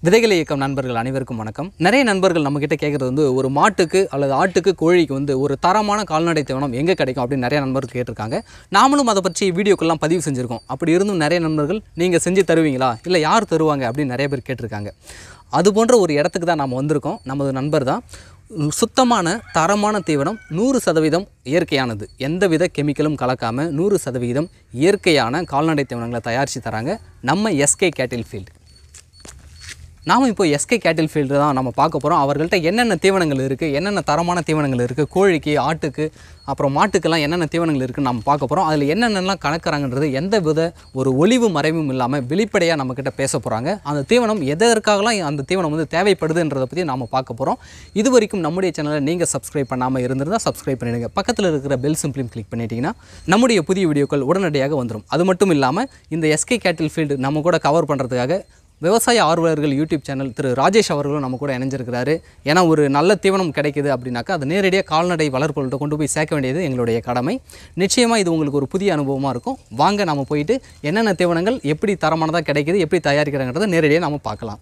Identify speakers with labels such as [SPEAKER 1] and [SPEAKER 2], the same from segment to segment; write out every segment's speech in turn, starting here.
[SPEAKER 1] விதைகளை இயக்கம் நண்பர்கள் அனைவருக்கும் வணக்கம் நிறைய நண்பர்கள் நம்மக்கிட்ட கேட்குறது வந்து ஒரு மாட்டுக்கு அல்லது ஆட்டுக்கு கோழிக்கு வந்து ஒரு தரமான கால்நடை தீவனம் எங்கே கிடைக்கும் அப்படின்னு நிறைய நண்பர்கள் கேட்டிருக்காங்க நாமளும் அதை பற்றி வீடியோக்கெல்லாம் பதிவு செஞ்சுருக்கோம் அப்படி இருந்தும் நிறைய நண்பர்கள் நீங்கள் செஞ்சு தருவீங்களா இல்லை யார் தருவாங்க அப்படின்னு நிறைய பேர் கேட்டிருக்காங்க அது போன்ற ஒரு இடத்துக்கு தான் நம்ம வந்திருக்கோம் நமது நண்பர் தான் சுத்தமான தரமான தீவனம் நூறு சதவீதம் இயற்கையானது எந்தவித கெமிக்கலும் கலக்காமல் நூறு சதவீதம் இயற்கையான கால்நடை தீவனங்களை தயாரித்து தராங்க நம்ம எஸ்கே கேட்டில் ஃபீல்டு நாம் இப்போ எஸ்கே கேட்டில் ஃபீல்டு தான் நம்ம பார்க்க போகிறோம் அவர்கள்ட்ட என்னென்ன தீவனங்கள் இருக்குது என்னென்ன தரமான தீவனங்கள் இருக்குது கோழிக்கு ஆட்டுக்கு அப்புறம் மாட்டுக்கெல்லாம் என்னென்ன தீவனங்கள் இருக்குன்னு நம்ம பார்க்க போகிறோம் அதில் என்னென்னலாம் கணக்குறாங்கன்றது எந்த வித ஒரு ஒளிவு மறைவும் இல்லாமல் வெளிப்படையாக நம்மக்கிட்ட பேச போகிறாங்க அந்த தீவனம் எதற்காகலாம் அந்த தீவனம் வந்து தேவைப்படுதுன்றதை பற்றி நாம் பார்க்க போகிறோம் இது வரைக்கும் நம்முடைய சேனலை நீங்கள் சப்ஸ்கிரைப் பண்ணாமல் இருந்திருந்தால் சப்ஸ்கிரைப் பண்ணிடுங்க பக்கத்தில் இருக்கிற பெல் சிம்ப்ளியும் கிளிக் பண்ணிட்டீங்கன்னா நம்முடைய புதிய வீடியோக்கள் உடனடியாக வந்துடும் அது மட்டும் இல்லாமல் இந்த எஸ்கே கேட்டில் ஃபீல்டு நம்ம கூட கவர் பண்ணுறதுக்காக விவசாய ஆர்வலர்கள் யூடியூப் சேனல் திரு ராஜேஷ் அவர்களும் நம்ம கூட இணைஞ்சிருக்கிறாரு ஏன்னா ஒரு நல்ல தீவனம் கிடைக்குது அப்படின்னாக்கா அது நேரடியாக கால்நடை வளர்ப்புகள்கிட்ட கொண்டு போய் சேர்க்க வேண்டியது எங்களுடைய கடமை நிச்சயமாக இது உங்களுக்கு ஒரு புதிய அனுபவமாக இருக்கும் வாங்க நம்ம போயிட்டு என்னென்ன தீவனங்கள் எப்படி தரமானதாக கிடைக்குது எப்படி தயாரிக்கிறாங்கிறத நேரடியாக நம்ம பார்க்கலாம்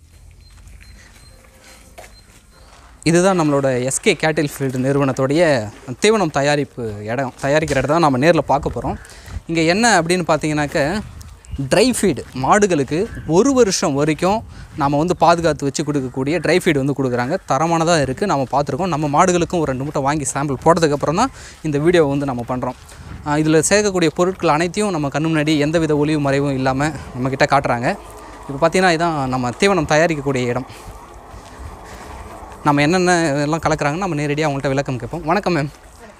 [SPEAKER 1] இதுதான் நம்மளோட எஸ்கே கேட்டில் ஃபீல்டு நிறுவனத்துடைய தீவனம் தயாரிப்பு இடம் தயாரிக்கிற இடத்த நம்ம நேரில் பார்க்க போகிறோம் இங்கே என்ன அப்படின்னு பார்த்தீங்கன்னாக்க ட்ரை ஃபீடு மாடுகளுக்கு ஒரு வருஷம் வரைக்கும் நம்ம வந்து பாதுகாத்து வச்சு கொடுக்கக்கூடிய ட்ரை ஃபீடு வந்து கொடுக்குறாங்க தரமானதாக இருக்குது நம்ம பார்த்துருக்கோம் நம்ம மாடுகளுக்கும் ஒரு ரெண்டு மூட்டை வாங்கி சாம்பிள் போட்டதுக்கப்புறம் தான் இந்த வீடியோவை வந்து நம்ம பண்ணுறோம் இதில் சேர்க்கக்கூடிய பொருட்கள் அனைத்தையும் நம்ம கண்ணு முன்னாடி எந்தவித ஒளிவு மறைவும் இல்லாமல் நம்மக்கிட்ட காட்டுறாங்க இப்போ பார்த்தீங்கன்னா இதான் நம்ம தீவனம் தயாரிக்கக்கூடிய இடம் நம்ம என்னென்ன எல்லாம் கலக்குறாங்கன்னு நம்ம நேரடியாக அவங்கள்ட்ட விளக்கம் கேட்போம் வணக்கம் மேம்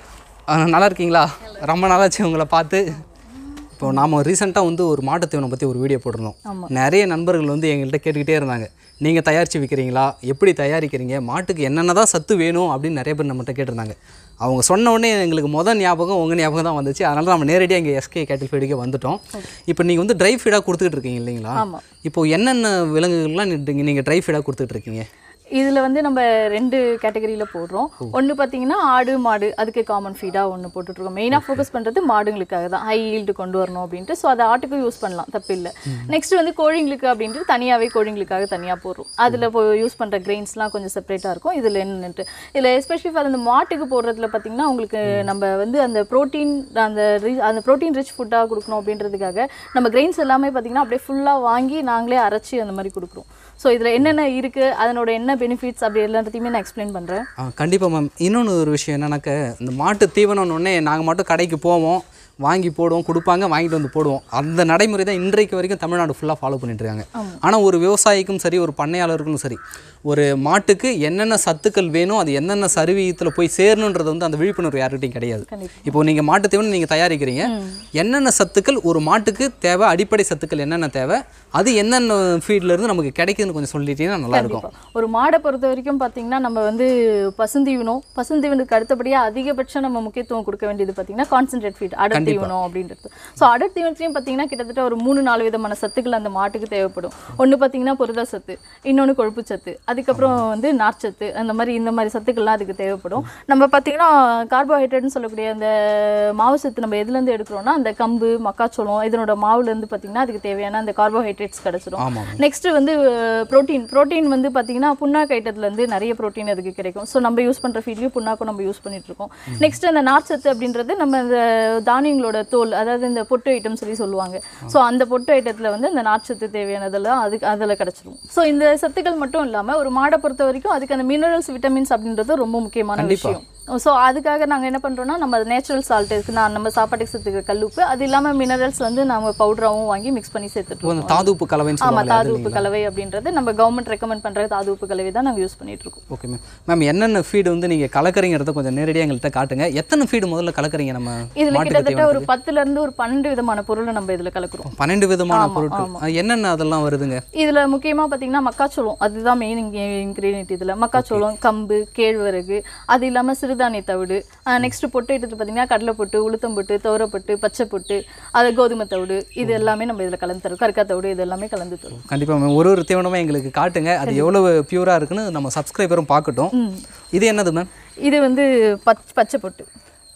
[SPEAKER 1] நல்லா இருக்கீங்களா ரொம்ப நாளாச்சு உங்களை பார்த்து இப்போ நாம் ரீசெண்டாக வந்து ஒரு மாட்டுத் தீவனம் பற்றி ஒரு வீடியோ போட்டிருந்தோம் நிறைய நண்பர்கள் வந்து எங்கள்கிட்ட கேட்டுக்கிட்டே இருந்தாங்க நீங்கள் தயாரித்து விற்கிறீங்களா எப்படி தயாரிக்கிறீங்க மாட்டுக்கு என்னென்ன தான் சத்து வேணும் அப்படின்னு நிறைய பேர் நம்மகிட்ட கேட்டிருந்தாங்க அவங்க சொன்ன உடனே எங்களுக்கு முதல் ஞாபகம் உங்கள் ஞாபகம் தான் வந்துச்சு அதனால நம்ம நேரடியாக இங்கே எஸ்கே கேட்டில் ஃபீடுக்கே வந்துட்டோம் இப்போ நீங்கள் வந்து ட்ரை ஃபீடாக கொடுத்துட்டு இருக்கீங்க இல்லைங்களா இப்போ என்னென்ன விலங்குகள்லாம் நீங்கள் ட்ரை ஃபீடாக கொடுத்துட்டு இருக்கீங்க
[SPEAKER 2] இதில் வந்து நம்ம ரெண்டு கேட்டகரியில் போடுறோம் ஒன்று பார்த்தீங்கன்னா ஆடு மாடு அதுக்கு காமன் ஃபீடாக ஒன்று போட்டுட்ருக்கோம் மெயினாக ஃபோக்கஸ் பண்ணுறது மாடுங்களுக்காக தான் ஹை ஈல்டு கொண்டு வரணும் அப்படின்ட்டு ஸோ அதை ஆட்டுக்கும் யூஸ் பண்ணலாம் தப்பு இல்லை நெக்ஸ்ட் வந்து கோழிங்களுக்கு அப்படின்ட்டு தனியாகவே கோழிங்களுக்காக தனியாக போடுறோம் அதில் இப்போ யூஸ் பண்ணுற கிரெயின்ஸ்லாம் கொஞ்சம் செப்பரேட்டாக இருக்கும் இதில் என்னன்ட்டு இதில் எஸ்பெஷலி ஃபார் அந்த மாட்டுக்கு போடுறதுல பார்த்தீங்கன்னா உங்களுக்கு நம்ம வந்து அந்த ப்ரோட்டீன் அந்த ரி- அந்த ப்ரோட்டீன் ரிச் ஃபுட்டாக கொடுக்கணும் அப்படின்றதுக்காக நம்ம கிரெயின்ஸ் எல்லாமே பார்த்தீங்கன்னா அப்படியே ஃபுல்லாக வாங்கி நாங்களே அரைச்சி அந்த மாதிரி கொடுக்குறோம் ஸோ இதில் என்னென்ன இருக்குது அதனோட என்ன பெனிஃபிட்ஸ் அப்படி எல்லாத்தையுமே நான் எக்ஸ்பிளைன் பண்ணுறேன்
[SPEAKER 1] ஆ கண்டிப்பாக மேம் இன்னொன்று ஒரு விஷயம் என்னன்னாக்க இந்த மாட்டு தீவனம்னு நாங்கள் மட்டும் கடைக்கு போவோம் வாங்கி போடுவோம் கொடுப்பாங்க வாங்கிட்டு வந்து போடுவோம் அந்த நடைமுறை தான் இன்றைக்கு வரைக்கும் தமிழ்நாடு ஃபுல்லாக ஃபாலோ பண்ணிட்டு இருக்காங்க ஆனால் ஒரு விவசாயிக்கும் சரி ஒரு பண்ணையாளருக்கும் சரி ஒரு மாட்டுக்கு என்னென்ன சத்துக்கள் வேணும் அது என்னென்ன சருவியத்தில் போய் சேரணுன்றது வந்து அந்த விழிப்புணர்வு யார்கிட்டையும் கிடையாது
[SPEAKER 2] கண்டிப்பா.
[SPEAKER 1] இப்போ நீங்கள் மாட்டு தீவனம் நீங்கள் தயாரிக்கிறீங்க என்னென்ன சத்துக்கள் ஒரு மாட்டுக்கு தேவை அடிப்படை சத்துக்கள் என்னென்ன தேவை அது என்னென்ன ஃபீல்ட்ல இருந்து நமக்கு கிடைக்குதுன்னு கொஞ்சம் சொல்லிட்டீங்கன்னா நல்லா இருக்கும்
[SPEAKER 2] கண்டிப்பா. ஒரு மாடை பொறுத்த வரைக்கும் பார்த்தீங்கன்னா நம்ம வந்து பசுந்தீவனம் பசுந்தீவனுக்கு அடுத்தபடியாக அதிகபட்சம் நம்ம முக்கியத்துவம் கொடுக்க வேண்டியது பார்த்தீங்கன்னா கான்சென்ட்ரேட் ஃபீட் அடர்த்தீவனம் அப்படின்றது ஸோ அடர்த்தீவனத்துலையும் பார்த்தீங்கன்னா கிட்டத்தட்ட ஒரு மூணு நாலு விதமான சத்துக்கள் அந்த மாட்டுக்கு தேவைப்படும் ஒன்று பார்த்தீங்கன்னா புரத சத்து இன்னொன்று கொழுப்பு சத்து அதுக்கப்புறம் வந்து நார்ச்சத்து அந்த மாதிரி இந்த மாதிரி சத்துக்கள்லாம் அதுக்கு தேவைப்படும் நம்ம பார்த்தீங்கன்னா கார்போஹைட்ரேட்னு சொல்லக்கூடிய அந்த மாவு சத்து நம்ம எதுலேருந்து எடுக்கிறோம்னா அந்த கம்பு மக்காச்சோளம் இதனோட மாவுலேருந்து பார்த்தீங்கன்னா அதுக்கு தேவையான அந்த கார்போஹைட்ரேட்ஸ் கிடச்சிடும்
[SPEAKER 1] ஆமாம்
[SPEAKER 2] நெக்ஸ்ட் வந்து ப்ரோட்டீன் ப்ரோட்டீன் வந்து பார்த்தீங்கன்னா புண்ணாக்கு ஐட்டத்துலேருந்து நிறைய ப்ரோட்டீன் அதுக்கு கிடைக்கும் ஸோ நம்ம யூஸ் பண்ணுற ஃபீட்லேயும் புண்ணாக்கும் நம்ம யூஸ் பண்ணிட்டு இருக்கோம் நெக்ஸ்ட் அந்த நார்ச்சத்து அப்படின்றது நம்ம இந்த தானியங்களோட தோல் அதாவது இந்த பொட்டு ஐட்டம் சொல்லி சொல்லுவாங்க ஸோ அந்த பொட்டு ஐட்டத்தில் வந்து இந்த நார்ச்சத்து தேவையானதெல்லாம் அதுக்கு அதில் கிடச்சிரும் ஸோ இந்த சத்துக்கள் மட்டும் இல்லாமல் ஒரு மாடை பொறுத்த வரைக்கும் அதுக்கு அந்த மினரல்ஸ் விட்டமின்ஸ் அப்படின்றது ரொம்ப முக்கியமான விஷயம் ஸோ அதுக்காக நாங்கள் என்ன பண்ணுறோம்னா நம்ம நேச்சுரல் சால்ட் இருக்கு நான் நம்ம சாப்பாட்டுக்கு சேர்த்துக்கிற கல்லுப்பு அது இல்லாமல் மினரல்ஸ் வந்து நம்ம பவுடராகவும் வாங்கி மிக்ஸ் பண்ணி சேர்த்துட்டு
[SPEAKER 1] இப்போ இந்த தாது உப்பு கலவைன்னு
[SPEAKER 2] ஆமா
[SPEAKER 1] சொல்லுவாங்க
[SPEAKER 2] தாது உப்பு கலவை அப்படின்றது நம்ம கவர்மெண்ட் ரெக்கமெண்ட் பண்ற தாது உப்பு கலவை தான் நாங்க யூஸ் பண்ணிட்டு இருக்கோம்
[SPEAKER 1] ஓகே மேம் மேம் என்னென்ன ஃபீடு வந்து நீங்கள் கலக்கறீங்கிறத கொஞ்சம் நேரடியாக எங்கள்கிட்ட காட்டுங்க எத்தனை ஃபீடு முதல்ல கலக்கறீங்க நம்ம
[SPEAKER 2] இதுல
[SPEAKER 1] மாட்டுக்கு
[SPEAKER 2] கிட்டத்தட்ட
[SPEAKER 1] தேவை
[SPEAKER 2] ஒரு பத்துல இருந்து ஒரு பன்னெண்டு விதமான பொருளை நம்ம இதுல கலக்குறோம்
[SPEAKER 1] பன்னெண்டு விதமான பொருட்கள் அது என்னென்ன அதெல்லாம் வருதுங்க
[SPEAKER 2] இதுல முக்கியமா பாத்தீங்கன்னா மக்காச்சோளம் அதுதான் மெயின் இன்கிரீடியன்ட் இதுல மக்காச்சோளம் கம்பு கேழ்வரகு அது இல்லாம சிறுதானிய தவிடு நெக்ஸ்ட் பொட்டு எடுத்து பாத்தீங்கன்னா கடலை பொட்டு உளுத்தம் பொட்டு துவரப்பொட்டு பச்சை பொட்டு அது கோதுமை தவிடு இது எல்லாமே நம்ம இதுல கலந்து தரும் கற்கா தவிடு இது எல்லாமே கலந்து தரும்
[SPEAKER 1] கண்டிப்பாக மேம் ஒரு ஒரு தீவனமாக எங்களுக்கு காட்டுங்க அது எவ்வளவு பியூராக இருக்குன்னு நம்ம சப்ஸ்கிரைபரும் பார்க்கட்டும் இது என்னது மேம்
[SPEAKER 2] இது வந்து பச் பச்சை பொட்டு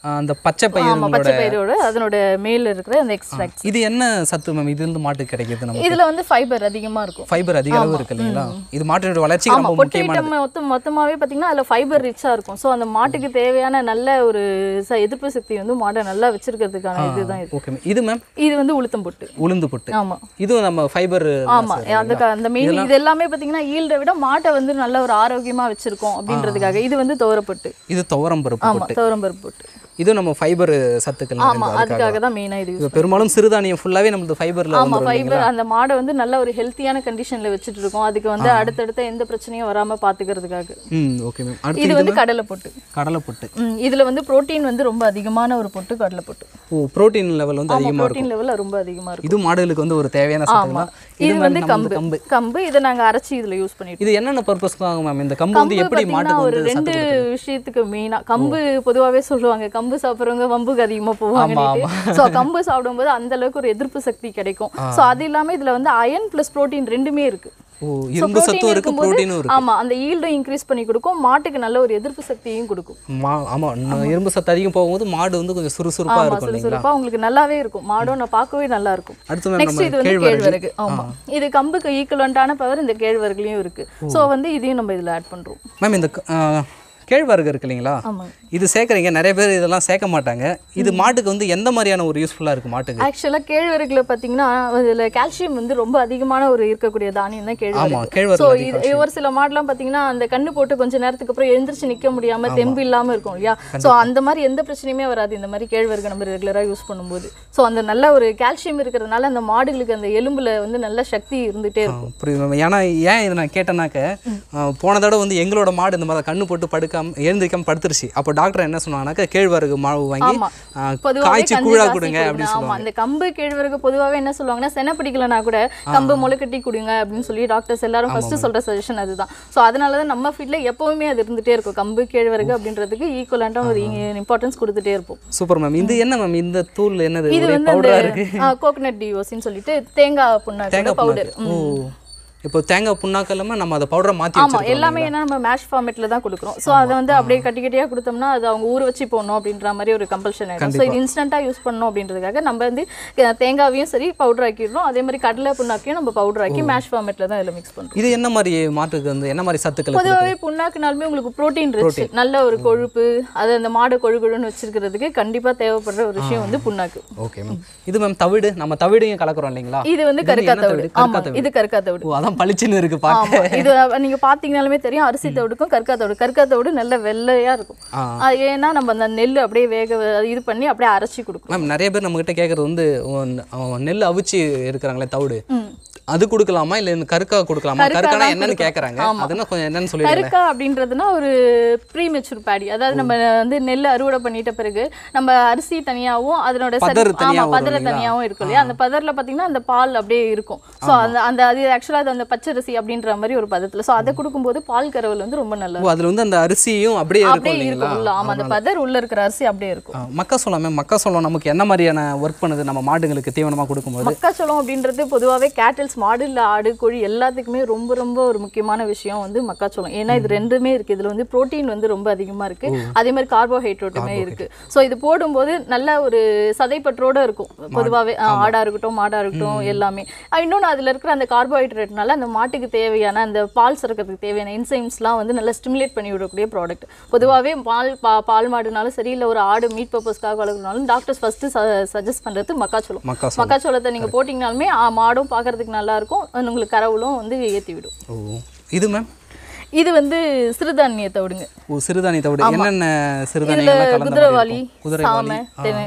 [SPEAKER 1] ஆஹ் அந்த பச்சை
[SPEAKER 2] ஆமா
[SPEAKER 1] பயிர்களோட
[SPEAKER 2] பச்சை பயிரோட அதனோட மேல இருக்கிற அந்த எக்ஸ்ட்ராக்ட்
[SPEAKER 1] இது என்ன சத்து மேம் இது இருந்து மாட்டுக்கு கிடைக்கிது நம்ம
[SPEAKER 2] இதுல வந்து ஃபைபர் அதிகமா இருக்கும்
[SPEAKER 1] ஃபைபர் அதிக அளவு இருக்கு இல்லைங்களா இது மாட்டினோட வளர்ச்சிக்கு
[SPEAKER 2] ஆமா
[SPEAKER 1] ரொம்ப
[SPEAKER 2] பொட்டு
[SPEAKER 1] முக்கியமான
[SPEAKER 2] ஐட்டம் மொத்தம் மொத்தமாவே பாத்தீங்கன்னா அதுல ஃபைபர் ரிச்சா இருக்கும் சோ அந்த மாட்டுக்கு தேவையான நல்ல ஒரு ச- எதிர்ப்பு சக்தி வந்து மாடை நல்லா வச்சிருக்கிறதுக்கான இதுதான் இது
[SPEAKER 1] ஓகே இது மேம்
[SPEAKER 2] இது வந்து உளுத்தம் பொட்டு
[SPEAKER 1] உளுந்து புட்டு
[SPEAKER 2] ஆமா
[SPEAKER 1] இதுவும் நம்ம ஃபைபர்
[SPEAKER 2] ஆமா அதுக்கு அந்த மெயின் இது எல்லாமே பாத்தீங்கன்னா ஈல்டை விட மாட்டை வந்து நல்ல ஒரு ஆரோக்கியமா வச்சிருக்கோம் அப்படின்றதுக்காக இது வந்து துவரப்பட்டு
[SPEAKER 1] இது துவரம் பருப்பு
[SPEAKER 2] ஆமா துவரம்பருப்பு பொட்டு
[SPEAKER 1] இது நம்ம ஃபைபர் சத்துக்கள்
[SPEAKER 2] ஆமா
[SPEAKER 1] நிறைந்தது.
[SPEAKER 2] அதுக்காக தான் மெயினா இது
[SPEAKER 1] இது பெரும்பாலும் சிறுதானியம் ஃபுல்லாவே நம்மளுக்கு ஃபைபர்ல
[SPEAKER 2] ஆமா
[SPEAKER 1] வந்துரும் இல்லைங்களா
[SPEAKER 2] ஃபைபர் அந்த மாடை வந்து நல்ல ஒரு ஹெல்த்தியான கண்டிஷன்ல வச்சுட்டு இருக்கோம் அதுக்கு வந்து அடுத்தடுத்த எந்த பிரச்சனையும் வராம பாத்துக்கிறதுக்காக
[SPEAKER 1] ம் ஓகே மேம் அடுத்து
[SPEAKER 2] இது வந்து கடலை பொட்டு
[SPEAKER 1] கடலை புட்டு
[SPEAKER 2] ம், இதுல வந்து புரோட்டீன் வந்து ரொம்ப அதிகமான ஒரு பொட்டு கடலை பொட்டு
[SPEAKER 1] ஓ புரோட்டீன் லெவல் வந்து அதிகமா இருக்கும்
[SPEAKER 2] புரோட்டீன் லெவல் ரொம்ப அதிகமா இருக்கும்
[SPEAKER 1] இது மாடுகளுக்கு வந்து ஒரு தேவையான சத்து தான்
[SPEAKER 2] இது
[SPEAKER 1] இது
[SPEAKER 2] வந்து
[SPEAKER 1] வந்து
[SPEAKER 2] கம்பு
[SPEAKER 1] கம்பு
[SPEAKER 2] கம்பு இதை நாங்க அரைச்சி இதுல யூஸ் பண்ணிட்டு
[SPEAKER 1] இது என்னென்ன பர்பஸ்க்கு ஆகும் மேம் இந்த கம்பு வந்து
[SPEAKER 2] கம்பு
[SPEAKER 1] எப்படி
[SPEAKER 2] பாத்தீங்கன்னா
[SPEAKER 1] மாட்டுக்கு
[SPEAKER 2] ஒரு
[SPEAKER 1] வந்து
[SPEAKER 2] ரெண்டு
[SPEAKER 1] சத்து
[SPEAKER 2] விஷயத்துக்கு மெயினா கம்பு பொதுவாவே சொல்லுவாங்க கம்பு சாப்பிடுறவங்க வம்புக்கு அதிகமா போவாங்க சோ கம்பு சாப்பிடும்போது அந்த அளவுக்கு ஒரு எதிர்ப்பு சக்தி கிடைக்கும் சோ அது இல்லாம இதுல வந்து அயன் பிளஸ் புரோட்டீன் ரெண்டுமே இருக்கு
[SPEAKER 1] ஓ
[SPEAKER 2] So,
[SPEAKER 1] இரும்பு
[SPEAKER 2] protein
[SPEAKER 1] சத்தும் இருக்கு
[SPEAKER 2] இருக்கும்போது,
[SPEAKER 1] புரோட்டீனும் இருக்கு
[SPEAKER 2] ஆமா அந்த ஈல்டும் இன்க்ரீஸ் பண்ணி கொடுக்கும் மாட்டுக்கு நல்ல ஒரு எதிர்ப்பு சக்தியையும் கொடுக்கும்
[SPEAKER 1] மா ஆமா ந- இரும்பு சத்து அதிகம் போகும்போது மாடு வந்து கொஞ்சம் சுறுசுறுப்பா
[SPEAKER 2] ஆமா
[SPEAKER 1] இருக்கும் இல்லைங்களா
[SPEAKER 2] சுறுசுறுப்பா உங்களுக்கு நல்லாவே இருக்கும் மாடும் நான் பார்க்கவே நல்லா இருக்கும்
[SPEAKER 1] அடுத்து மேம்
[SPEAKER 2] நெக்ஸ்ட் இது
[SPEAKER 1] நம்ம
[SPEAKER 2] வந்து
[SPEAKER 1] கேழ்வரகு
[SPEAKER 2] கேழ்வரகு ஆமா இது கம்புக்கு ஈக்குவலண்டான பவர் இந்த கேழ்வரகுலயும் இருக்கு சோ வந்து இதையும் நம்ம இதுல ஆட் பண்றோம்
[SPEAKER 1] மேம் இந்த க- ஆ, கேழ்வரகு இருக்கு இல்லைங்களா
[SPEAKER 2] ஆமா
[SPEAKER 1] இது சேர்க்குறீங்க நிறைய பேர் இதெல்லாம் சேர்க்க மாட்டாங்க இது மாட்டுக்கு வந்து எந்த மாதிரியான ஒரு யூஸ்ஃபுல்லாக இருக்கு மாட்டுக்கு
[SPEAKER 2] ஆக்சுவலா கேழ்வரகுல பாத்தீங்கன்னா அதுல கால்சியம் வந்து ரொம்ப அதிகமான ஒரு இருக்கக்கூடிய தானியம் தான்
[SPEAKER 1] ஆமா
[SPEAKER 2] கேழ்வரகு சோ
[SPEAKER 1] கேழ்வரகு
[SPEAKER 2] இது ஒரு சில மாடுலாம் பாத்தீங்கன்னா அந்த கண்ணு போட்டு கொஞ்ச நேரத்துக்கு அப்புறம் எழுந்திருச்சு நிக்க முடியாம தெம்பு இல்லாம இருக்கும் இல்லையா சோ அந்த மாதிரி எந்த பிரச்சனையுமே வராது இந்த மாதிரி கேழ்வரகு நம்ம ரெகுலரா யூஸ் பண்ணும்போது சோ அந்த நல்ல ஒரு கால்சியம் இருக்கிறதுனால அந்த மாடுகளுக்கு அந்த எலும்புல வந்து நல்ல சக்தி இருந்துட்டே இருக்கும்
[SPEAKER 1] புரியுது மேம் ஏன்னா ஏன் இதை நான் கேட்டேனாக்க ஆ, போன தடவை வந்து எங்களோட மாடு இந்த மாதிரி கண்ணு போட்டு படுக்காம எழுந்திருக்காம படுத்துருச்சு அப்போ டாக்டர் என்ன சொன்னாங்கன்னாக்கா கேழ்வரகு மாவு வாங்கி
[SPEAKER 2] ஆமா.
[SPEAKER 1] ஆ,
[SPEAKER 2] பொதுவாவே
[SPEAKER 1] காய்ச்சி
[SPEAKER 2] கஞ்சி
[SPEAKER 1] கூழா
[SPEAKER 2] காய்ச்சி
[SPEAKER 1] கொடுங்க
[SPEAKER 2] கொடுங்க.
[SPEAKER 1] அப்படின்னு
[SPEAKER 2] ஆமா
[SPEAKER 1] சொல்லுவாங்க
[SPEAKER 2] அந்த கம்பு கேழ்வரகு பொதுவாவே என்ன சொல்லுவாங்கன்னா செனை பிடிக்கலனா கூட கம்பு முளைக்கட்டி கொடுங்க அப்படின்னு சொல்லி டாக்டர்ஸ் எல்லாரும் ஃபர்ஸ்ட் சொல்ற சஜஷன் அதுதான் சோ அதனால தான் நம்ம ஃபீல்ட்ல எப்பவுமே அது இருந்துட்டே இருக்கும் கம்பு கேழ்வரகு அப்படின்றதுக்கு ஈக்குவலண்டா ஒரு இம்பார்ட்டன்ஸ் கொடுத்துட்டே இருப்போம்
[SPEAKER 1] சூப்பர் மேம் இது என்ன மேம் இந்த தூள் என்னது
[SPEAKER 2] இது
[SPEAKER 1] ஒரே
[SPEAKER 2] வந்து அந்த
[SPEAKER 1] பவுடரா இருக்கு
[SPEAKER 2] கோகனட் டிஓசின்னு சொல்லிட்டு தேங்காய் புண்ணாக்கு
[SPEAKER 1] தேங்காய்
[SPEAKER 2] பவுடர்
[SPEAKER 1] புண்ணாக்கு. ஓ இப்போ தேங்காய் புண்ணாக்கு இல்லாம நம்ம அதை பவுடரை மாற்றி
[SPEAKER 2] ஆமா
[SPEAKER 1] வச்சிருக்கோம்
[SPEAKER 2] எல்லாமே என்ன நம்ம மேஷ் ஃபார்மேட்ல தான் கொடுக்குறோம் சோ அதை வந்து அப்படியே கட்டி கட்டியா கொடுத்தோம்னா அது அவங்க ஊற வச்சு போடணும் அப்படின்ற மாதிரி ஒரு கம்பல்ஷன் ஆயிடும் ஸோ இது இன்ஸ்டன்ட்டா யூஸ் பண்ணணும் அப்படின்றதுக்காக நம்ம வந்து அஹ், தேங்காவையும் சரி பவுடர் ஆக்கிடுறோம் அதே மாதிரி கடலை புண்ணாக்கையும் நம்ம பவுடர் ஆக்கி மேஷ் ஃபார்மேட்ல தான் இதில் மிக்ஸ் பண்றோம்
[SPEAKER 1] இது என்ன மாதிரி மாட்டுக்கு வந்து என்ன மாதிரி சத்துக்கள் இருக்கு?
[SPEAKER 2] பொதுவாகவே புண்ணாக்குனாலுமே உங்களுக்கு புரோட்டீன் ரிச் நல்ல ஒரு கொழுப்பு அது அந்த மாடு கொழுகுழுன்னு வச்சிருக்கிறதுக்கு கண்டிப்பா தேவைப்படுற ஒரு விஷயம் வந்து புண்ணாக்கு
[SPEAKER 1] ஓகே மேம் இது மேம் தவிடு நம்ம தவிடையும் கலக்குறோம் இல்லைங்களா
[SPEAKER 2] இது வந்து
[SPEAKER 1] இது
[SPEAKER 2] கருக்கா
[SPEAKER 1] என்ன
[SPEAKER 2] தவிடு
[SPEAKER 1] தவிடு?
[SPEAKER 2] ஆமா
[SPEAKER 1] கருக்கா தவிடு.
[SPEAKER 2] இது கருக்கா தவிடு
[SPEAKER 1] ஓ அதான் பளிச்சுன்னு இருக்கு
[SPEAKER 2] ஆமா
[SPEAKER 1] பார்க்க
[SPEAKER 2] இது நீங்க பாத்தீங்கனாலுமே தெரியும் அரிசி தவிடுக்கும் கற்கா தவிடு கற்கா தவிடு நல்ல வெள்ளையா இருக்கும்
[SPEAKER 1] ஆ.
[SPEAKER 2] அது ஏன்னா நம்ம அந்த நெல் அப்படியே வேக வ- இது பண்ணி அப்படியே அரைச்சி கொடுக்கும்
[SPEAKER 1] மேம் நிறைய பேர் நம்மகிட்ட கேட்குறது வந்து ஓ, ந- ஓ, நெல் அவிச்சு இருக்கிறாங்களே தவுடு அது கொடுக்கலாமா இல்லை இந்த கருக்கா கொடுக்கலாமா
[SPEAKER 2] கருக்கா
[SPEAKER 1] கருக்கானா
[SPEAKER 2] தான்
[SPEAKER 1] என்னன்னு
[SPEAKER 2] கொடுக்கணும்.
[SPEAKER 1] கேட்குறாங்க
[SPEAKER 2] ஆமா.
[SPEAKER 1] அதுனா கொஞ்சம் என்னன்னு சொல்லிடுங்க
[SPEAKER 2] கருக்கா அப்படின்றதுனா ஒரு ப்ரீமெச்சூர் பேடி அதாவது நம்ம வந்து நெல் அறுவடை பண்ணிட்ட பிறகு நம்ம அரிசி தனியாவும் அதனோட சரி-
[SPEAKER 1] பதறு தனியா
[SPEAKER 2] ஆமா
[SPEAKER 1] வரும்
[SPEAKER 2] பதற
[SPEAKER 1] இல்லைங்களா?
[SPEAKER 2] தனியாவும் இருக்கும் இல்லையா அந்த பதர்ல பாத்தீங்கன்னா அந்த பால் அப்படியே இருக்கும் சோ அந்த அந்த அது ஆக்சுவலா அது அந்த பச்சரிசி அப்படின்ற மாதிரி ஒரு பதத்துல சோ அதை கொடுக்கும்போது பால் கறவல் வந்து ரொம்ப நல்லா
[SPEAKER 1] ஓ அதில் வந்து அந்த அரிசியும் அப்படியே இருக்கும்
[SPEAKER 2] அப்படியே
[SPEAKER 1] இல்லைங்களா
[SPEAKER 2] இருக்கும் உள்ள ஆமா அந்த பதர் உள்ள இருக்கிற அரிசி அப்படியே இருக்கும்
[SPEAKER 1] ஆ, மக்காசோளம் மேம் மக்காசோளம் நமக்கு என்ன மாதிரியான ஒர்க் பண்ணுது நம்ம மாடுங்களுக்கு தீவனமாக கொடுக்கும்போது
[SPEAKER 2] மக்காச்சோளம் அப்படின்றது பொதுவாகவே கேட்டில்ஸ் மாடு இல்ல ஆடு கோழி எல்லாத்துக்குமே ரொம்ப ரொம்ப ஒரு முக்கியமான விஷயம் வந்து மக்காச்சோளம் ஏன்னா இது ரெண்டுமே இருக்கு இதுல வந்து புரோட்டீன் வந்து ரொம்ப அதிகமா இருக்கு அதே மாதிரி கார்போஹைட்ரேட்டுமே இருக்கு ஸோ இது போடும்போது நல்ல ஒரு சதைப்பற்றோட இருக்கும் பொதுவாகவே ஆடா இருக்கட்டும் மாடா இருக்கட்டும் எல்லாமே அஹ் இன்னொன்னு அதுல இருக்கிற அந்த கார்போஹைட்ரேட்னால அந்த மாட்டுக்கு தேவையான அந்த பால் சுரக்கிறதுக்கு தேவையான என்சைம்ஸ்லாம் வந்து நல்லா ஸ்டிமுலேட் பண்ணி விடக்கூடிய ப்ராடக்ட் பொதுவாகவே பால் பா- பால் மாடுனாலும் சரி இல்ல ஒரு ஆடு மீட் பர்பஸ்க்காக வளர்க்கணும்னாலும் டாக்டர்ஸ் ஃபர்ஸ்ட் சஜஸ்ட் பண்றது மக்காச்சோளம்
[SPEAKER 1] மக்காசோளம்
[SPEAKER 2] மக்காச்சோளத்தை நீங்க போட்டிங்கனாலுமே ஆ, மாடும் பார்க்கறதுக்கு நல்லா இருக்கும் அது உங்களுக்கு கரவுலும் வந்து ஏத்தி விடும்
[SPEAKER 1] ஓ இது மேம்
[SPEAKER 2] இது வந்து சிறுதானியத்தை விடுங்க
[SPEAKER 1] ஓ சிறுதானிய தவிடு என்னென்ன
[SPEAKER 2] இதுல
[SPEAKER 1] சிறுதானியங்கள்லாம் கலந்த மாதிரி
[SPEAKER 2] குதிரைவாளி
[SPEAKER 1] இருக்கும்? குதிரைவாளி
[SPEAKER 2] சாமை தெனை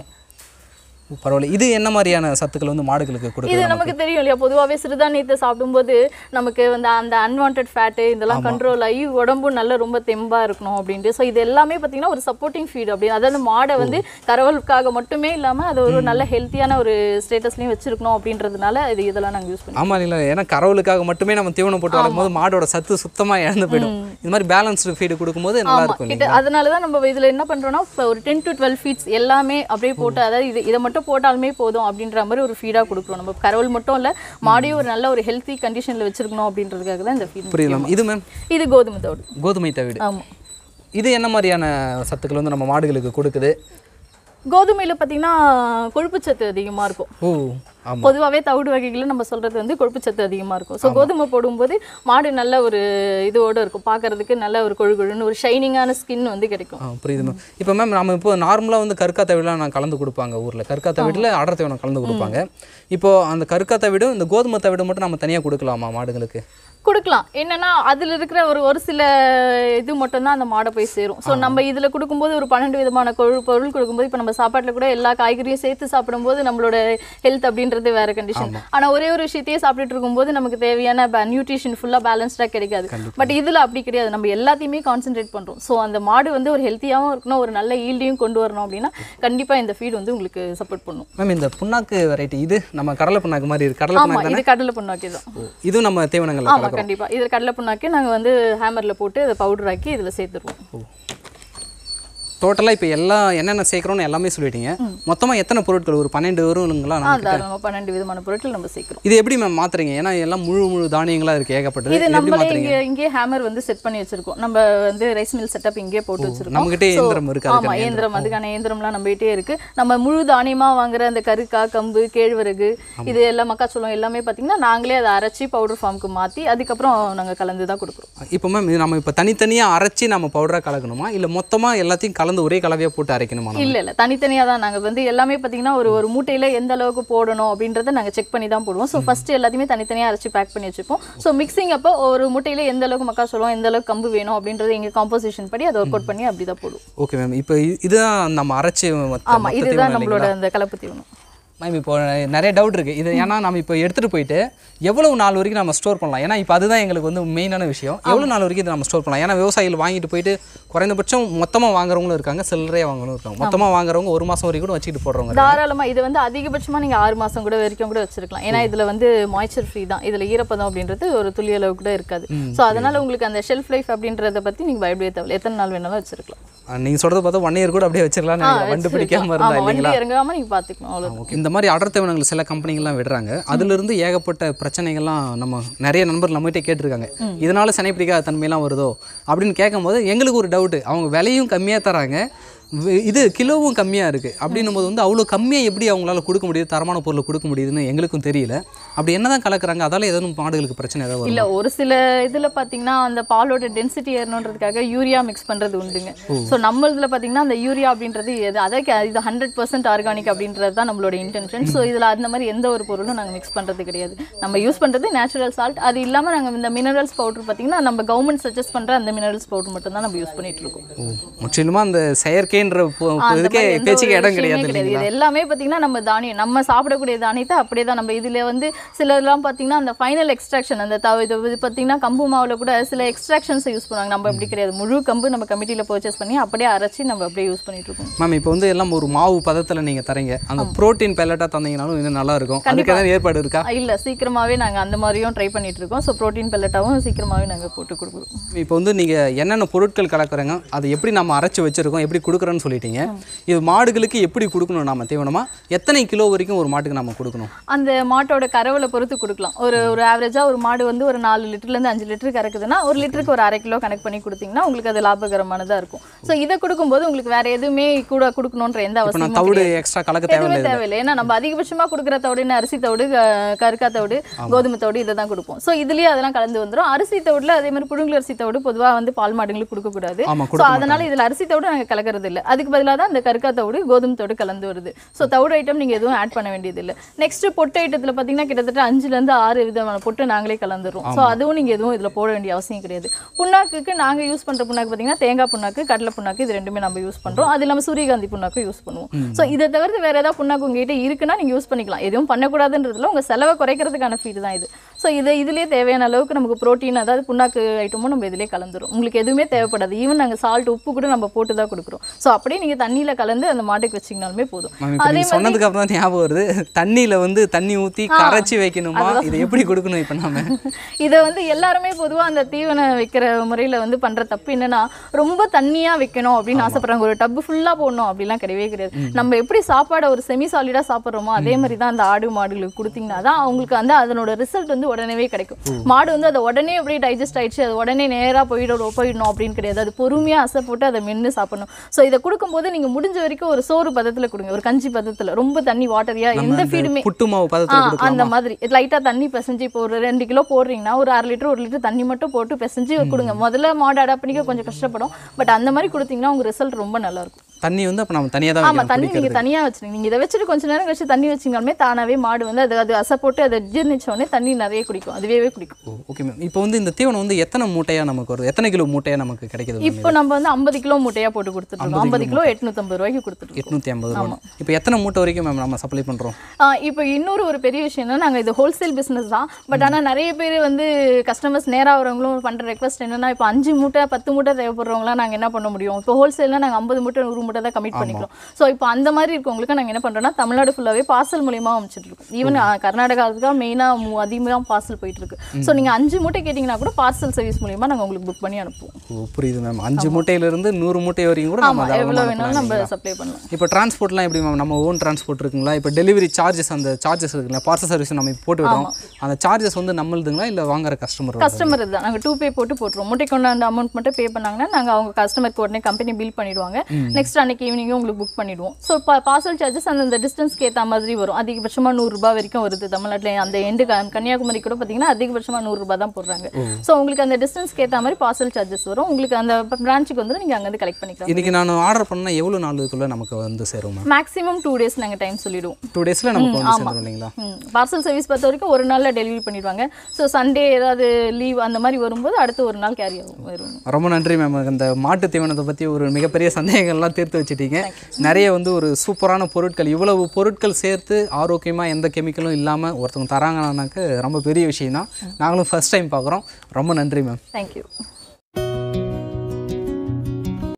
[SPEAKER 1] ஓ, பரவாயில்ல இது என்ன மாதிரியான சத்துக்கள் வந்து மாடுகளுக்கு
[SPEAKER 2] இது
[SPEAKER 1] கொடுக்குது
[SPEAKER 2] நமக்கு தெரியும் இல்லையா பொதுவாகவே சிறுதானியத்தை சாப்பிடும்போது நமக்கு வந்து அந்த அன்வான்ட் ஃபேட்டு இதெல்லாம் கண்ட்ரோல் ஆகி உடம்பும் நல்ல ரொம்ப தெம்பா இருக்கணும் அப்படின்ட்டு ஸோ இது எல்லாமே பார்த்தீங்கன்னா ஒரு சப்போர்ட்டிங் ஃபீட் அப்படி அதாவது மாடை வந்து கரவலுக்காக மட்டுமே இல்லாம அது ஒரு நல்ல ஹெல்த்தியான ஒரு ஸ்டேட்டஸ்லையும் வச்சிருக்கணும் அப்படின்றதுனால இது இதெல்லாம் நாங்க யூஸ் பண்ணுவோம்
[SPEAKER 1] ஆமா இல்லை ஏன்னா கறவலுக்காக மட்டுமே நம்ம தீவனம் போட்டு வளர்க்கும்போது மாடோட சத்து சுத்தமா இழந்து போயிடும் இது மாதிரி பேலன்ஸ்டு ஃபீடு கொடுக்கும்போது நல்லா
[SPEAKER 2] ஆமா
[SPEAKER 1] இருக்கும்
[SPEAKER 2] கிட்ட அதனால தான் நம்ம இதுல என்ன பண்றோம்னா இப்ப ஒரு டென் டு டுவெல் ஃபீட்ஸ் எல்லாமே அப்படியே போட்டு அதாவது இது இதை மட்டும் போட்டாலுமே போதும் அப்படின்ற மாதிரி ஒரு ஃபீடா கொடுக்குறோம் நம்ம கரவல் மட்டும் இல்ல மாடியும் ஒரு நல்ல ஒரு ஹெல்த்தி கண்டிஷன்ல வச்சிருக்கணும் அப்படின்றதுக்காக தான் இந்த ஃபீட்
[SPEAKER 1] புரியுது மேம் இது மேம்
[SPEAKER 2] இது கோதுமை தவிடு
[SPEAKER 1] கோதுமை தவிடு
[SPEAKER 2] ஆமா
[SPEAKER 1] இது என்ன மாதிரியான சத்துக்கள் வந்து நம்ம மாடுகளுக்கு கொடுக்குது
[SPEAKER 2] கோதுமையில பார்த்தீங்கன்னா கொழுப்புச்சத்து அதிகமாக இருக்கும்
[SPEAKER 1] ஓ ஆமாம்
[SPEAKER 2] பொதுவாகவே தவிடு வகைகளில் நம்ம சொல்றது வந்து கொழுப்புச்சத்து அதிகமாக இருக்கும் ஸோ கோதுமை போடும்போது மாடு நல்ல ஒரு இதோட இருக்கும் பார்க்கறதுக்கு நல்ல ஒரு கொழு கொழுன்னு ஒரு ஷைனிங்கான ஸ்கின் வந்து கிடைக்கும்
[SPEAKER 1] ஆ புரியுது மேம் இப்போ மேம் நம்ம இப்போ நார்மலாக வந்து கற்கா தவிடெலாம் நான் கலந்து கொடுப்பாங்க ஊரில் கற்கா தவிடில் அடர் தவிடம் கலந்து கொடுப்பாங்க இப்போ அந்த கற்கா தவிடும் இந்த கோதுமை தவிடு மட்டும் நம்ம தனியாக கொடுக்கலாமா மாடுங்களுக்கு
[SPEAKER 2] கொடுக்கலாம் என்னன்னா அதுல இருக்கிற ஒரு ஒரு சில இது மட்டும் தான் அந்த மாடை போய் சேரும் ஸோ நம்ம இதுல கொடுக்கும்போது ஒரு பன்னெண்டு விதமான கொழு பொருள் கொடுக்கும்போது இப்போ நம்ம சாப்பாட்டுல கூட எல்லா காய்கறியும் சேர்த்து சாப்பிடும்போது நம்மளோட ஹெல்த் அப்படின்றது வேற கண்டிஷன் ஆனா ஒரே ஒரு விஷயத்தையே சாப்பிட்டுட்டு இருக்கும்போது நமக்கு தேவையான நியூட்ரிஷன் ஃபுல்லா பேலன்ஸ்டா கிடைக்காது பட் இதுல அப்படி கிடையாது நம்ம எல்லாத்தையுமே கான்சென்ட்ரேட் பண்றோம் ஸோ அந்த மாடு வந்து ஒரு ஹெல்த்தியாகவும் இருக்கணும் ஒரு நல்ல ஈல்டையும் கொண்டு வரணும் அப்படின்னா கண்டிப்பா இந்த ஃபீட் வந்து உங்களுக்கு சப்போர்ட் பண்ணும்
[SPEAKER 1] மேம் இந்த புண்ணாக்கு வெரைட்டி இது நம்ம கடலை புண்ணாக்கு மாதிரி இருக்கு கடலை
[SPEAKER 2] ஆமா
[SPEAKER 1] புண்ணாக்கு
[SPEAKER 2] இது கடலை புண்ணாக்கி தான்
[SPEAKER 1] தானே இதுவும் நம்ம தீவனங்கள்
[SPEAKER 2] ஆமா கண்டிப்பா இது கடலை புண்ணாக்கி நாங்க வந்து ஹேமர்ல போட்டு அதை பவுடர் ஆக்கி இதுல சேர்த்துருவோம்
[SPEAKER 1] டோட்டலாக இப்போ எல்லாம் என்னென்ன சேர்க்குறோன்னு எல்லாமே சொல்லிட்டீங்க மொத்தமாக எத்தனை பொருட்கள் ஒரு பன்னெண்டு வருங்களா
[SPEAKER 2] ஆ
[SPEAKER 1] நம்ம
[SPEAKER 2] தாராளமா பன்னெண்டு விதமான பொருட்கள் நம்ம சேர்க்கிறோம்
[SPEAKER 1] இது எப்படி மேம் மாத்துறீங்க ஏன்னா எல்லாம் முழு முழு தானியங்களா இருக்கு ஏகப்பட்டது
[SPEAKER 2] இது
[SPEAKER 1] இது எப்படி
[SPEAKER 2] நம்மளே
[SPEAKER 1] மாத்துறீங்க
[SPEAKER 2] இங்கே இங்கே ஹேமர் வந்து செட் பண்ணி வச்சிருக்கோம் நம்ம வந்து ரைஸ் மில் செட்டப் இங்கே போட்டு வச்சிருக்கோம்
[SPEAKER 1] நம்மகிட்ட
[SPEAKER 2] So,
[SPEAKER 1] இயந்திரம் இருக்கு
[SPEAKER 2] ஆமா
[SPEAKER 1] அதுக்கான
[SPEAKER 2] இயந்திரம் அதுக்கான இயந்திரம்லாம் நம்மகிட்டே இருக்கு நம்ம முழு தானியமா வாங்குற அந்த கருக்கா கம்பு கேழ்வரகு இது எல்லாம் மக்காச்சோளம் எல்லாமே பாத்தீங்கன்னா நாங்களே அதை அரைச்சி பவுடர் ஃபார்முக்கு மாத்தி அதுக்கப்புறம் நாங்க கலந்து தான் கொடுக்குறோம்
[SPEAKER 1] இப்போ மேம் இது நம்ம இப்போ தனித்தனியாக அரைச்சி நம்ம பவுடராக கலக்கணுமா இல்லை மொத்தமாக எல்லாத்தையும் கலந்து ஒரே கலவையாக போட்டு அரைக்கணுமா நம்ம?
[SPEAKER 2] இல்ல இல்ல தனித்தனியா தான் நாங்க வந்து எல்லாமே பாத்தீங்கன்னா ஒரு ஒரு மூட்டையில எந்த அளவுக்கு போடணும் அப்படின்றத நாங்க செக் பண்ணி தான் போடுவோம் ஸோ ஃபர்ஸ்ட் எல்லாத்தையுமே தனித்தனியா அரைச்சி பேக் பண்ணி வச்சுப்போம் ஸோ மிக்சிங் அப்போ ஒரு மூட்டையில எந்த அளவுக்கு மக்காச்சோளம் எந்த அளவுக்கு கம்பு வேணும் அப்படின்றத எங்க காம்போசிஷன் படி அதை ஒர்க் அவுட் பண்ணி அப்படி தான் போடுவோம்
[SPEAKER 1] ஓகே மேம் இப்போ இ- இதுதான் நம்ம அரைச்சி மொத்த-
[SPEAKER 2] ஆமா
[SPEAKER 1] மொத்த
[SPEAKER 2] இதுதான்
[SPEAKER 1] தீவனம்
[SPEAKER 2] நம்மளோட அந்த கலப்பு தீவனம்
[SPEAKER 1] மேம் இப்போ நிறைய டவுட் இருக்குது இது ஏன்னா நம்ம இப்போ எடுத்துகிட்டு போயிட்டு எவ்வளவு நாள் வரைக்கும் நம்ம ஸ்டோர் பண்ணலாம் ஏன்னா இப்போ அதுதான் எங்களுக்கு வந்து மெயினான விஷயம் எவ்வளோ நாள் வரைக்கும் இதை நம்ம ஸ்டோர் பண்ணலாம் ஏன்னா விவசாயிகள் வாங்கிட்டு போயிட்டு குறைந்தபட்சம் மொத்தமாக வாங்குறவங்களும் இருக்காங்க சில்லறையாக வாங்குறவங்களும் இருக்காங்க மொத்தமாக வாங்குறவங்க ஒரு மாதம் வரைக்கும் கூட வச்சுக்கிட்டு போடுறவங்க
[SPEAKER 2] தாராளமா இது வந்து அதிகபட்சமா நீங்க ஆறு மாசம் கூட வரைக்கும் கூட வச்சிருக்கலாம் ஏன்னா இதுல வந்து மாய்ச்சர் ஃப்ரீ தான் இதுல ஈரப்பதம் அப்படின்றது ஒரு துளி அளவு கூட இருக்காது சோ அதனால உங்களுக்கு அந்த ஷெல்ஃப் லைஃப் அப்படின்றத பத்தி நீங்க பயப்படவே தேவையில்ல எத்தனை நாள் வேணாலும் வச்சிருக்கலாம்
[SPEAKER 1] நீங்கள் சொல்கிறத பார்த்தா ஒன் இயர் கூட அப்படியே வச்சிடலாம்னு நினைக்கிறேன். வண்டு பிடிக்காம இருந்தா
[SPEAKER 2] ஆமா
[SPEAKER 1] இல்லைங்களா
[SPEAKER 2] வண்டி இறங்காம நீங்க பாத்துக்கணும் அவ்வளவு
[SPEAKER 1] ஓகே இந்த மாதிரி அடர் தீவனங்கள் சில கம்பெனிகள்லாம் விடுறாங்க அதிலிருந்து ஏகப்பட்ட பிரச்சனைகள்லாம் நம்ம நிறைய நண்பர்கள் நம்மகிட்ட கேட்டிருக்காங்க இதனால சனை பிடிக்காத தன்மையெல்லாம் வருதோ அப்படின்னு கேட்கும்போது எங்களுக்கு ஒரு டவுட்டு அவங்க விலையும் கம்மியாக தராங்க வி- இது கிலோவும் கம்மியாக இருக்குது அப்படின்னும் போது வந்து அவ்வளோ கம்மியாக எப்படி அவங்களால கொடுக்க முடியுது தரமான பொருளை கொடுக்க முடியுதுன்னு எங்களுக்கும் தெரியல அப்படி என்ன தான் கலக்குறாங்க அதால ஏதாவது மாடுகளுக்கு பிரச்சனை ஏதாவது வரும்
[SPEAKER 2] இல்ல ஒரு சில இதுல பாத்தீங்கன்னா அந்த பாலோட டென்சிட்டி ஏறணுன்றதுக்காக யூரியா மிக்ஸ் பண்றது உண்டுங்க சோ நம்ம இதுல பாத்தீங்கன்னா அந்த யூரியா அப்படின்றது எது அதை கே- இது ஹண்ட்ரட் பர்சன்ட் ஆர்கானிக் அப்படின்றது தான் நம்மளோட இன்டென்ஷன் சோ இதுல அந்த மாதிரி எந்த ஒரு பொருளும் நாங்க மிக்ஸ் பண்றது கிடையாது நம்ம யூஸ் பண்றது நேச்சுரல் சால்ட் அது இல்லாம நாங்க இந்த மினரல்ஸ் பவுடர் பாத்தீங்கன்னா நம்ம கவர்மெண்ட் சஜஸ்ட் பண்ற அந்த மினரல்ஸ் பவுடர் மட்டும் தான் நம்ம யூஸ் பண்ணிட்டு இருக்கோம்
[SPEAKER 1] ஓ முற்றிலுமா அந்த செயற்கைன்ற பொ-
[SPEAKER 2] ஆ, அந்த
[SPEAKER 1] இதுக்கே
[SPEAKER 2] மாதிரி எந்த
[SPEAKER 1] பேச்சுக்கு
[SPEAKER 2] ஒரு
[SPEAKER 1] இடம்
[SPEAKER 2] விஷயமே
[SPEAKER 1] கிடையாது
[SPEAKER 2] கிடையாது.
[SPEAKER 1] இல்லைங்களா
[SPEAKER 2] இது எல்லாமே பாத்தீங்கன்னா நம்ம தானியம் நம்ம சாப்பிடக்கூடிய தானியத்தை அப்படியே தான் நம்ம இதுல வந்து சிலர்லாம் பாத்தீங்கன்னா அந்த ஃபைனல் எக்ஸ்ட்ராக்ஷன் அந்த தவ இது இது பாத்தீங்கன்னா கம்பு மாவுல கூட சில எக்ஸ்ட்ராக்ஷன்ஸ் யூஸ் பண்ணுவாங்க நம்ம அப்படி கிடையாது முழு கம்பு நம்ம கமிட்டியில பர்ச்சேஸ் பண்ணி அப்படியே அரைச்சி நம்ம அப்படியே யூஸ் பண்ணிட்டு இருக்கோம்
[SPEAKER 1] மேம் இப்போ வந்து எல்லாம் ஒரு மாவு பதத்தில் நீங்கள் தரீங்க அந்த புரோட்டீன் பெல்லட்டாக தந்தீங்கனாலும் இன்னும் நல்லா இருக்கும் அதுக்கு ஏதாவது ஏற்பாடு இருக்கா
[SPEAKER 2] ஆ, இல்ல சீக்கிரமாவே நாங்க அந்த மாதிரியும் ட்ரை பண்ணிட்டு இருக்கோம் ஸோ ப்ரோட்டீன் பெல்லட்டாவும் சீக்கிரமாவே நாங்க போட்டு கொடுக்குறோம்
[SPEAKER 1] இப்போ வந்து நீங்கள் என்னென்ன பொருட்கள் கலக்குறீங்க அதை எப்படி நம்ம அரைச்சி வச்சிருக்கோம் எப்படி கொடுக்குறோன்னு சொல்லிட்டீங்க இது மாடுகளுக்கு எப்படி கொடுக்கணும் நாம தீவனமா எத்தனை கிலோ வரைக்கும் ஒரு மாட்டுக்கு நம்ம கொடுக்கணும்
[SPEAKER 2] அந்த மாட்டோட கறவலை பொறுத்து கொடுக்கலாம் ஒரு ஒரு ஆவரேஜா ஒரு மாடு வந்து ஒரு நாலு லிட்டர்ல இருந்து அஞ்சு லிட்டர் கறக்குதுன்னா ஒரு லிட்டருக்கு ஒரு அரை கிலோ கணக்கு பண்ணி கொடுத்தீங்கன்னா உங்களுக்கு அது லாபகரமானதா இருக்கும் ஸோ இதை கொடுக்கும்போது உங்களுக்கு வேற எதுவுமே கூட கொடுக்கணுன்ற எந்த
[SPEAKER 1] இப்போ நான்
[SPEAKER 2] அவசியமும்
[SPEAKER 1] தவிடு
[SPEAKER 2] கிடையாது.
[SPEAKER 1] எக்ஸ்ட்ரா கலக்க
[SPEAKER 2] எதுவுமே
[SPEAKER 1] தேவையில்லை
[SPEAKER 2] தேவையில்லை ஏன்னா நம்ம அதிகபட்சமா கொடுக்குற தவிடு என்ன அரிசி தவிடு க- கருக்கா தவிடு கோதுமை தவிடு இதை தான் கொடுப்போம் ஸோ இதுலயே அதெல்லாம் கலந்து வந்துரும் அரிசி தவிடுல அதே மாதிரி புழுங்கல் அரிசி தவிடு பொதுவா வந்து பால் மாடுங்களுக்கு கொடுக்க கூடாது
[SPEAKER 1] ஆமாம்
[SPEAKER 2] ஸோ
[SPEAKER 1] கொடுக்க
[SPEAKER 2] அதனால இதுல அரிசி தவிடு நாங்க கலக்கிறது இல்ல அதுக்கு பதிலாக தான் இந்த கருக்கா தவிடு கோதுமை தவிடு கலந்து வருது ஸோ தவிடு ஐட்டம் நீங்க எதுவும் ஆட் பண்ண வேண்டியது இல்ல நெக்ஸ்ட் பொட்டு ஐட்டத்துல பாத்தீங்கன்னா கிட்டத்தட்ட அஞ்சுல இருந்து ஆறு விதமான பொட்டு நாங்களே கலந்துடுறோம் ஸோ அதுவும் நீங்க எதுவும் இதுல போட வேண்டிய அவசியம் கிடையாது புண்ணாக்குக்கு நாங்க யூஸ் பண்ற புண்ணாக்கு பாத்தீங்கன்னா தேங்காய் புண்ணாக்கு கடலை புண்ணாக்கு இது ரெண்டுமே நம்ம யூஸ் பண்றோம் அது இல்லாம சூரியகாந்தி புண்ணாக்கு யூஸ் பண்ணுவோம் ஸோ இதை தவிர்த்து வேற ஏதாவது புண்ணாக்கு உங்ககிட்ட இருக்குன்னா நீங்க யூஸ் பண்ணிக்கலாம் எதுவும் பண்ணக்கூடாதுன்றதுல உங்க செலவை குறைக்கிறதுக்கான ஃபீடு தான் இது ஸோ இது இதுலயே தேவையான அளவுக்கு நமக்கு புரோட்டீன் அதாவது புண்ணாக்கு ஐட்டமும் நம்ம இதுலயே கலந்துரும் உங்களுக்கு எதுவுமே தேவைப்படாது ஈவன் நாங்க சால்ட் உப்பு கூட நம்ம போட்டு தான் கொடுக்குறோம் ஸோ அப்படியே நீங்க தண்ணியில கலந்து அந்த மாட்டுக்கு வச்சிங்கனாலுமே போதும்
[SPEAKER 1] மேம் இப்போ நீங்கள் சொன்னதுக்கு அப்புறம் தான் ஞாபகம் வருது தண்ணியில் வந்து தண்ணி ஊற்றி கரைச்சி வைக்கணுமா இதை எப்படி கொடுக்கணும் இப்போ நாம
[SPEAKER 2] இதை வந்து எல்லாருமே பொதுவா அந்த தீவனம் வைக்கிற முறையில வந்து பண்ற தப்பு என்னன்னா ரொம்ப தண்ணியா வைக்கணும் அப்படின்னு ஆசைப்படுறாங்க ஒரு டப்பு ஃபுல்லா போடணும் அப்படிலாம் கிடையவே கிடையாது நம்ம எப்படி சாப்பாடை ஒரு செமி சாலிடா சாப்பிட்றோமோ அதே மாதிரி தான் அந்த ஆடு மாடுகளுக்கு கொடுத்தீங்கன்னா தான் அவங்களுக்கு வந்து அதனோட ரிசல்ட் வந்து உடனே கிடைக்கும் மாடு வந்து அதை உடனே அப்படியே டைஜஸ்ட் ஆயிடுச்சு அது உடனே நேரா போயிடும் போயிடணும் அப்படின்னு கிடையாது அது பொறுமையா அசை போட்டு அதை மென்று சாப்பிடணும் ஸோ இதை இதை கொடுக்கும்போது நீங்க முடிஞ்ச வரைக்கும் ஒரு சோறு பதத்துல கொடுங்க ஒரு கஞ்சி பதத்துல ரொம்ப தண்ணி வாட்டரியா எந்த ஃபீடுமே
[SPEAKER 1] புட்டு மாவு
[SPEAKER 2] ஆ,
[SPEAKER 1] பதத்தில்
[SPEAKER 2] அந்த
[SPEAKER 1] கொடுக்கலாம்
[SPEAKER 2] மாதிரி லைட்டா தண்ணி பிசைஞ்சு இப்போ ஒரு ரெண்டு கிலோ போடுறீங்கன்னா ஒரு அரை லிட்டர் ஒரு லிட்டர் தண்ணி மட்டும் போட்டு பிசைஞ்சு கொடுங்க முதல்ல மாடு அடாப்ட் பண்ணிக்க கொஞ்சம் கஷ்டப்படும் பட் அந்த மாதிரி கொடுத்தீங்கன்னா உங்க ரிசல்ட் ரொம்ப நல்லா இருக்கும்
[SPEAKER 1] தண்ணி வந்து அப்போ நம்ம தனியாக தான்
[SPEAKER 2] ஆமா
[SPEAKER 1] வைக்கணும்
[SPEAKER 2] தண்ணி
[SPEAKER 1] குடிக்கிறது
[SPEAKER 2] நீங்க தனியா வச்சுருங்க நீங்க இதை வச்சுட்டு கொஞ்ச நேரம் கழிச்சு தண்ணி வச்சீங்கனாலுமே தானாவே மாடு வந்து அது அது அசை போட்டு அதை ஜீர்ணிச்ச உடனே தண்ணி நிறைய குடிக்கும் அதுவே குடிக்கும்
[SPEAKER 1] ஓ ஓகே மேம் இப்போ வந்து இந்த தீவனம் வந்து எத்தனை மூட்டையாக நமக்கு வருது எத்தனை கிலோ மூட்டையாக நமக்கு கிடைக்குது மேம்
[SPEAKER 2] இப்போ நம்ம வந்து ஐம்பது கிலோ மூட்டையா போட்டு கொடுத்துருக்கோம் ஐம்பது கிலோ எட்நூத்தம்பது ரூபாய்க்கு கொடுத்துருக்கோம்
[SPEAKER 1] எட்நூற்றி ஐம்பது ரூபா இப்போ எத்தனை மூட்டை வரைக்கும் மேம் நம்ம சப்ளை பண்ணுறோம்
[SPEAKER 2] இப்போ இன்னொரு ஒரு பெரிய விஷயம் என்ன நாங்கள் இது ஹோல்சேல் பிஸ்னஸ் தான் பட் ஆனால் நிறைய பேர் வந்து கஸ்டமர்ஸ் நேராக வரவங்களும் பண்ணுற ரெக்வஸ்ட் என்னன்னா இப்போ அஞ்சு மூட்டை பத்து மூட்டை தேவைப்படுறவங்களாம் நாங்கள் என்ன பண்ண முடியும் இப்போ ஹோல்சேல்னா நாங்கள் ஐம்பது மூட்டை நூறு மூட்டை தான் கமிட் பண்ணிக்கிறோம் ஸோ இப்போ அந்த மாதிரி இருக்கவங்களுக்கு நாங்கள் என்ன பண்ணுறோம்னா தமிழ்நாடு ஃபுல்லாகவே பார்சல் மூலியமா அமைச்சிட்டு இருக்கோம் ஈவன் கர்நாடகாவுக்கு தான் மெயினாக அதிகமாக பார்சல் போயிட்டு இருக்கு ஸோ நீங்கள் அஞ்சு மூட்டை கேட்டிங்கன்னா கூட பார்சல் சர்வீஸ் மூலியமா நாங்கள் உங்களுக்கு புக் பண்ணி அனுப்புவோம்
[SPEAKER 1] ஓ புரியுது மேம் அஞ்சு மூட்டையிலிருந்து நூறு மூட்டை வரைக்கும் கூட நம்ம
[SPEAKER 2] ஆமாம்
[SPEAKER 1] தாராளமா
[SPEAKER 2] எவ்வளோ
[SPEAKER 1] அனுப்பலாம்
[SPEAKER 2] வேணாலும் நம்ம
[SPEAKER 1] இல்லைங்களா?
[SPEAKER 2] சப்ளை பண்ணலாம்
[SPEAKER 1] இப்போ டிரான்ஸ்போர்ட்லாம் எப்படி மேம் நம்ம ஓன் டிரான்ஸ்போர்ட் இருக்குங்களா இப்போ டெலிவரி சார்ஜஸ் அந்த சார்ஜஸ் இருக்குல்ல பார்சல் சர்வீஸ் நம்ம இப்போ போட்டு விடுறோம் அந்த சார்ஜஸ் வந்து நம்மளுதுங்களா இல்லை வாங்குற கஸ்டமர்
[SPEAKER 2] கஸ்டமர் தான் நாங்கள் டூ பே போட்டு போட்டுருவோம் மூட்டை கொண்டாந்த அமௌண்ட் மட்டும் பே பண்ணாங்கன்னா நாங்கள் அவங்க கஸ்டமருக்கு உடனே கம்பெனி பில் பண்ணிடுவாங்க நெக்ஸ்ட் அன்னைக்கு ஈவினிங்கே உங்களுக்கு புக் பண்ணிடுவோம் ஸோ பார்சல் சார்ஜஸ் அந்த டிஸ்டன்ஸ்க்கு ஏற்ற மாதிரி வரும் அதிகபட்சமாக நூறுரூபா வரைக்கும் வருது தமிழ்நாட்டில் அந்த எண்டு கன்னியாகுமரி கூட பார்த்தீங்கன்னா அதிகபட்சமாக நூறுரூபா தான் போடுறாங்க ஸோ உங்களுக்கு அந்த டிஸ்டன்ஸ்க்கு ஏற்ற மாதிரி பார்சல் சார்ஜஸ் வரும் உங்களுக்கு அந்த பிரான்ச்சுக்கு வந்து நீங்கள் அங்கேருந்து கலெக்ட் பண்ணிக்கலாம்
[SPEAKER 1] இன்னைக்கு நான் ஆர்டர் பண்ணால் எவ்வளோ நாளுக்குள்ளே நமக்கு வந்து சேரும் மேம்
[SPEAKER 2] மேக்ஸிமம் டூ டேஸ் நாங்கள் டைம் சொல்லிடுவோம்
[SPEAKER 1] டூ டேஸில் நமக்கு வந்து சேர்ந்துரும் இல்லைங்களா
[SPEAKER 2] பார்சல் சர்வீஸ் பொறுத்த வரைக்கும் ஒரு நாளில் டெலிவரி பண்ணிடுவாங்க ஸோ சண்டே ஏதாவது லீவ் அந்த மாதிரி வரும்போது அடுத்து ஒரு நாள் கேரி ஆகும் வரும்
[SPEAKER 1] ரொம்ப நன்றி மேம் அந்த மாட்டு தீவனத்தை பற்றி ஒரு மிகப்பெரிய சந்தேகங்கள்லாம் தீர்த்து வச்சிட்டீங்க நிறைய வந்து ஒரு சூப்பரான பொருட்கள் இவ்வளவு பொருட்கள் சேர்த்து ஆரோக்கியமாக எந்த கெமிக்கலும் இல்லாமல் ஒருத்தவங்க தராங்கன்னாக்க ரொம்ப பெரிய விஷயம் தான் நாங்களும் ஃபர்ஸ்ட் டைம் பார்க்குறோம் ரொம்ப நன்றி மேம்
[SPEAKER 2] தேங்க்யூ